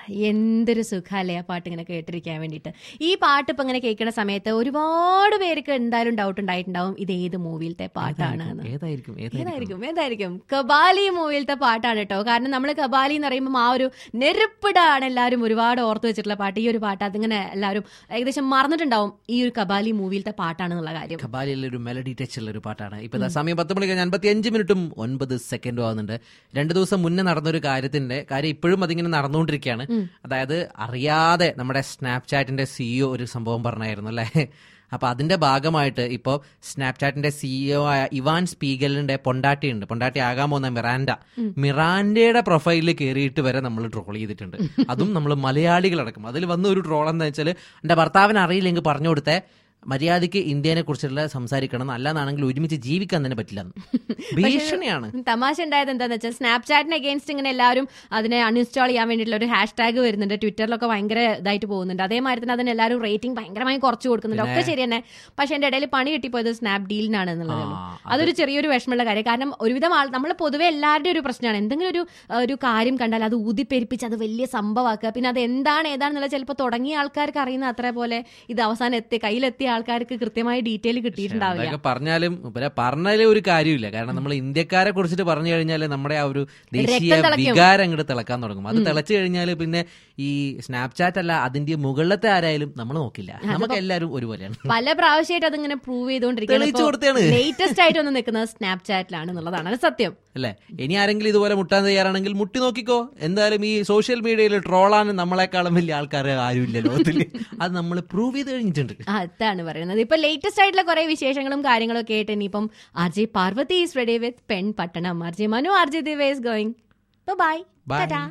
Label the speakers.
Speaker 1: എന്തൊരു സുഖമല്ലേ ആ പാട്ട് ഇങ്ങനെ കേട്ടിരിക്കാൻ വേണ്ടിയിട്ട് ഈ പാട്ട് ഇപ്പൊ ഇങ്ങനെ കേൾക്കുന്ന സമയത്ത് ഒരുപാട് പേർക്ക് എന്തായാലും ഡൗട്ട് ഉണ്ടായിട്ടുണ്ടാവും ഇത് ഏത് മൂവിയിലത്തെ പാട്ടാണ് എന്ന്
Speaker 2: ഏതായിരിക്കും ഏതായിരിക്കും
Speaker 1: ഏതായിരിക്കും ഏതായിരിക്കും കബാലി മൂവിയിലത്തെ പാട്ടാണ് കേട്ടോ കാരണം നമ്മൾ കബാലി എന്ന് പറയുമ്പോൾ ആ ഒരു നെരുപ്പിടാണ് എല്ലാവരും ഒരുപാട് ഓർത്ത് വെച്ചിട്ടുള്ള പാട്ട് ഈ ഒരു പാട്ട് അതിങ്ങനെ എല്ലാവരും ഏകദേശം മറന്നിട്ടുണ്ടാവും ഈ ഒരു കബാലി മൂവിയിലത്തെ പാട്ടാണെന്നുള്ള കാര്യം
Speaker 2: കബാലിയിലെ ഒരു മെലഡി ടച്ച് ഉള്ള ഒരു പാട്ടാണ് ഇപ്പൊ ദാ സമയം പത്ത് മണി കഴിഞ്ഞ് അൻപത്തി അഞ്ച് മിനിറ്റും ഒൻപത് സെക്കൻഡും ആവുന്നുണ്ട് രണ്ടു ദിവസം മുന്നേ നടന്നൊരു കാര്യത്തിന്റെ കാര്യം ഇപ്പോഴും അതിങ്ങനെ നടന്നുകൊണ്ടിരിക്കുകയാണ് അതായത് അറിയാതെ നമ്മുടെ സ്നാപ്ചാറ്റിന്റെ സിഇഒ ഒരു സംഭവം പറഞ്ഞായിരുന്നു അല്ലേ അപ്പൊ അതിന്റെ ഭാഗമായിട്ട് ഇപ്പോൾ സ്നാപ്ചാറ്റിന്റെ സിഇഒ ആയ ഇവാൻ സ്പീഗലിന്റെ പൊണ്ടാട്ടി ഉണ്ട് പൊണ്ടാട്ടി ആകാൻ പോകുന്ന മിറാൻഡ മിറാൻഡയുടെ പ്രൊഫൈലിൽ കയറിയിട്ട് വരെ നമ്മൾ ട്രോൾ ചെയ്തിട്ടുണ്ട് അതും നമ്മൾ മലയാളികളടക്കം അതിൽ വന്ന ഒരു ട്രോൾ എന്താ വെച്ചാൽ എന്റെ ഭർത്താവിന് അറിയില്ലെങ്കിൽ പറഞ്ഞു കൊടുത്തേ മര്യാദയ്ക്ക് ഇന്ത്യനെ കുറിച്ചുള്ള സംസാരിക്കണം അല്ലാന്നാണെങ്കിൽ ഒരുമിച്ച് ജീവിക്കാൻ തന്നെ പറ്റില്ല ഭീഷണിയാണ്
Speaker 1: തമാശ ഉണ്ടായത് എന്താന്ന് വെച്ചാൽ സ്നാപ്ചാറ്റിന് അഗേൻസ്റ്റ് ഇങ്ങനെ എല്ലാവരും അതിനെ അൺഇൻസ്റ്റാൾ ചെയ്യാൻ വേണ്ടിയിട്ടുള്ള ഒരു ഹാഷ് ടാഗ് വരുന്നുണ്ട് ട്വിറ്ററിലൊക്കെ ഭയങ്കര ഇതായിട്ട് പോകുന്നുണ്ട് അതേമാതിരി തന്നെ അതിന് എല്ലാവരും റേറ്റിംഗ് ഭയങ്കരമായി കുറച്ച് കൊടുക്കുന്നുണ്ട് ഒക്കെ ശരി തന്നെ പക്ഷെ എന്റെ ഇടയിൽ പണി കിട്ടിപ്പോയത് സ്നാപ് ഡീലിനാണ് എന്നുള്ളത്
Speaker 2: ആ,
Speaker 1: അതൊരു ചെറിയൊരു വിഷമമുള്ള കാര്യം കാരണം ഒരുവിധം ആൾ നമ്മൾ പൊതുവെ എല്ലാവരുടെയും ഒരു പ്രശ്നമാണ് എന്തെങ്കിലും ഒരു ഒരു കാര്യം കണ്ടാൽ അത് ഊതിപ്പെരിപ്പിച്ച് അത് വലിയ സംഭവമാക്കുക പിന്നെ അത് എന്താണ് ഏതാണെന്നുള്ള ചിലപ്പോൾ തുടങ്ങിയ ആൾക്കാർക്ക് അറിയുന്ന അത്ര പോലെ ഇത് അവസാനം എത്തി കയ്യിലെത്തിയ ആൾക്കാർക്ക് കൃത്യമായ ഡീറ്റെയിൽ കിട്ടിയിട്ടുണ്ടാവില്ല
Speaker 2: അതൊക്കെ പറഞ്ഞാലും ഇവരെ പറഞ്ഞാലേ ഒരു കാര്യമില്ല കാരണം നമ്മൾ ഇന്ത്യക്കാരെ കുറിച്ചിട്ട് പറഞ്ഞു കഴിഞ്ഞാൽ നമ്മുടെ ആ ഒരു ദേശീയ
Speaker 1: രക്തം തിളയ്ക്കും.
Speaker 2: വികാരം അങ്ങോട്ട് തിളക്കാൻ തുടങ്ങും അത് തിളച്ചു കഴിഞ്ഞാൽ പിന്നെ ഈ സ്നാപ്ചാറ്റ് അല്ല അതിന്റെ മുകളിലത്തെ ആരായാലും നമ്മൾ നോക്കില്ല നമുക്ക് എല്ലാവരും ഒരുപോലെയാണ്
Speaker 1: പല പ്രാവശ്യമായിട്ട് അതിങ്ങനെ പ്രൂവ്
Speaker 2: തെളിയിച്ചു കൊടുത്തതാണ്.
Speaker 1: ചെയ്തുകൊണ്ടിരിക്കുകയാണ് ലേറ്റസ്റ്റ് ആയിട്ട് ഒന്ന് നിൽക്കുന്നത് സ്നാപ്ചാറ്റിലാണ് എന്നുള്ളതാണ് അത് സത്യം
Speaker 2: അല്ലേ ഇനി ആരെങ്കിലും ഇതുപോലെ മുട്ടാൻ തയ്യാറാണെങ്കിൽ മുട്ടി നോക്കിക്കോ എന്തായാലും ഈ സോഷ്യൽ മീഡിയയിൽ ട്രോളാൻ നമ്മളെക്കാളും വലിയ ആൾക്കാർ ആരുമില്ല ലോകത്തിൽ അത് നമ്മൾ പ്രൂവ് ചെയ്ത് കഴിഞ്ഞിട്ടുണ്ട്
Speaker 1: അതാണ് പറയുന്നത് ഇപ്പൊ ലേറ്റസ്റ്റ് ആയിട്ടുള്ള കുറെ വിശേഷങ്ങളും കാര്യങ്ങളും ഒക്കെ ആയിട്ട് ഇനിയിപ്പം R J Parvathi is ready with പെൺ പട്ടണം R J Manu R J Divesh going bye
Speaker 2: Bye.